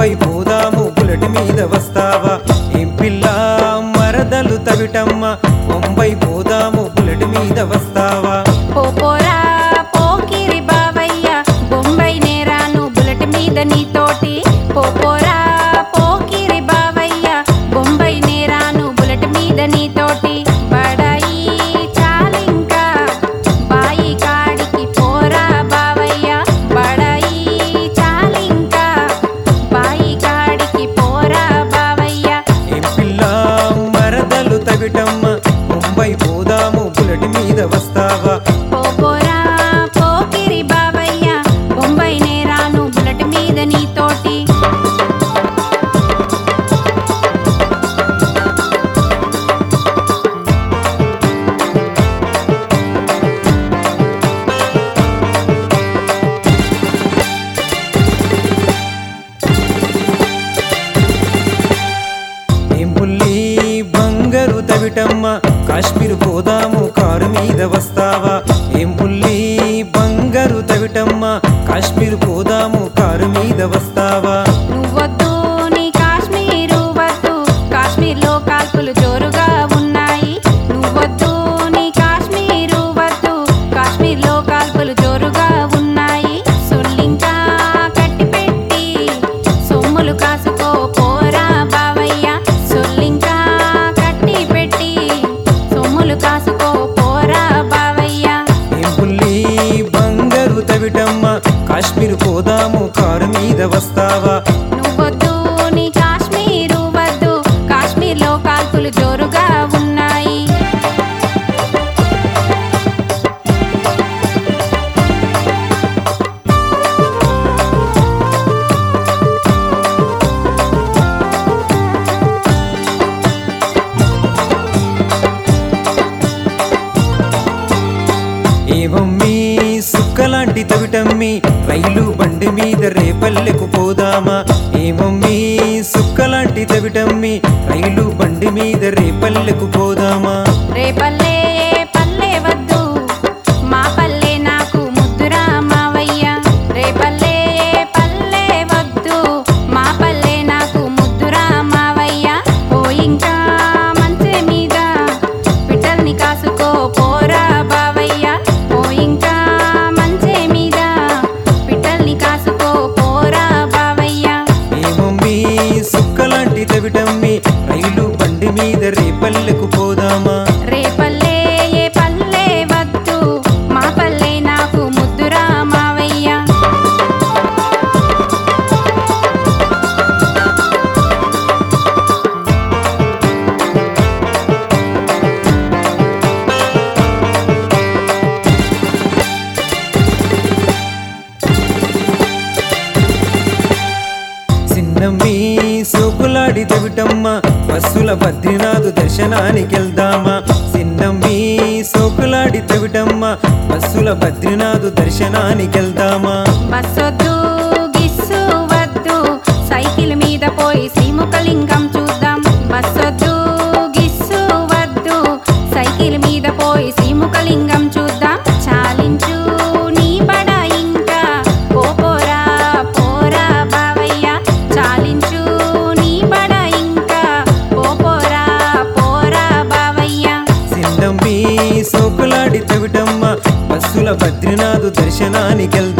ముంబై పోదాము బుల్లెట్ మీద వస్తావా ఏం పిల్ల మరదలు తవిటమ్మ ముంబై పోదాము బుల్లెట్ మీద వస్తావా పోపోరా పోకిరి బావయ్య బొంబాయి నేరాను బుల్లెట్ మీద నీతోటి పోపోరా పోకిరి బావయ్య బొంబాయి నేరాను బుల్లెట్ మీద నీతోటి బడాయి చాలింకా బాయి కాడికి పోరా బావయ్య బడాయి చాలింకా బాయి కాడికి పోరా బావయ్య ఏం పిల్ల మరదలు తవిటమ్మ ముంబై పోదాము బుల్లెట్ మీద వస్తావా పోపోరా పోకిరి బావయ్య బొంబాయి నేరాను బుల్లెట్ మీద నీతోటి ఏం పుల్లి బంగారు తవిటమ్మ కాశ్మీర్ పోదాము కారు మీద వస్తావా ఏం పుల్లి బంగారు తవిటమ్మ కాశ్మీర్ పోదాము కారు మీద వస్తావా నువ్వొద్దు నీ కాశ్మీరు వద్దు కాశ్మీర్లో కాల్పులు జోరుగా ఉన్నాయి నువ్వొద్దు నీ కాశ్మీరు వద్దు కాశ్మీర్లో కాల్పులు జోరుగా ఉన్నాయి సొల్లింకా కట్టి పెట్టి సొమ్ములు కాసుకో పోరా బావయ్య సొల్లింకా కట్టి పెట్టి సొమ్ములు కాసుకో పోరా బావయ్య ఏం పుల్లి బంగారు తవిటమ్మ కాశ్మీర్ పోదాము కారు మీద వస్తావా నువ్వొద్దు నీ కాశ్మీరు వద్దు కాశ్మీర్లో కాల్పులు జోరుగా ఉన్నాయి ఏవమ్మి సుక్కలాంటి తవిటమ్మి రైలు బండి మీద రేపల్లెకు పోదామా ఏమమ్మి సుక్కలాంటి తవిటమ్మి రైలు బండి మీద రేపల్లెకు పోదామా రేపల్లే పల్లె వద్దు మా పల్లె నాకు ముద్దురా మావయ్య రేపల్లే పల్లె వద్దు మా పల్లె నాకు ముద్దురా మావయ్య ఓ ఇంకా మంచే మీద పిట్టల్ని కాసుకో పోరా బావయ్య ఓ ఇంకా మంచే మీద పిట్టల్ని కాసుకో పోరా బావయ్య ఏమమ్మి సుక్కలాంటి తవిటమ్మి రైలు బండి మీద రేపల్లెకు పోదామా రేపల్లే ఏ పల్లె వద్దు మా పల్లె నాకు ముద్దురా మావయ్య చిన్నమ్మి సోకులాడి తవిటమ్మ బస్సుల బద్రీనాథ్ దర్శనానికి వెళ్దామా చిన్నమ్మి సోకులాడి తవిటమ్మ బస్సుల బద్రీనాథ్ దర్శనానికి వెళ్దామా బస్సొద్దు గిస్సు వద్దు సైకిల్ మీద పోయి శ్రీముఖలింగం చూద్దాం బస్సొద్దు గిస్సు వద్దు సైకిల్ మీద పోయి శ్రీముఖలింగం చూద్దాం చాలించు నీ బడ ఇంకా పోపోరా పోరా బావయ్య చాలించు నీ బడ ఇంకా పోపోరా పోరా బావయ్య చిన్నమ్మి సోకులాడి తవిటమ్మ బస్సుల బద్రీనాథ్ దర్శనానికి వెళ్దామా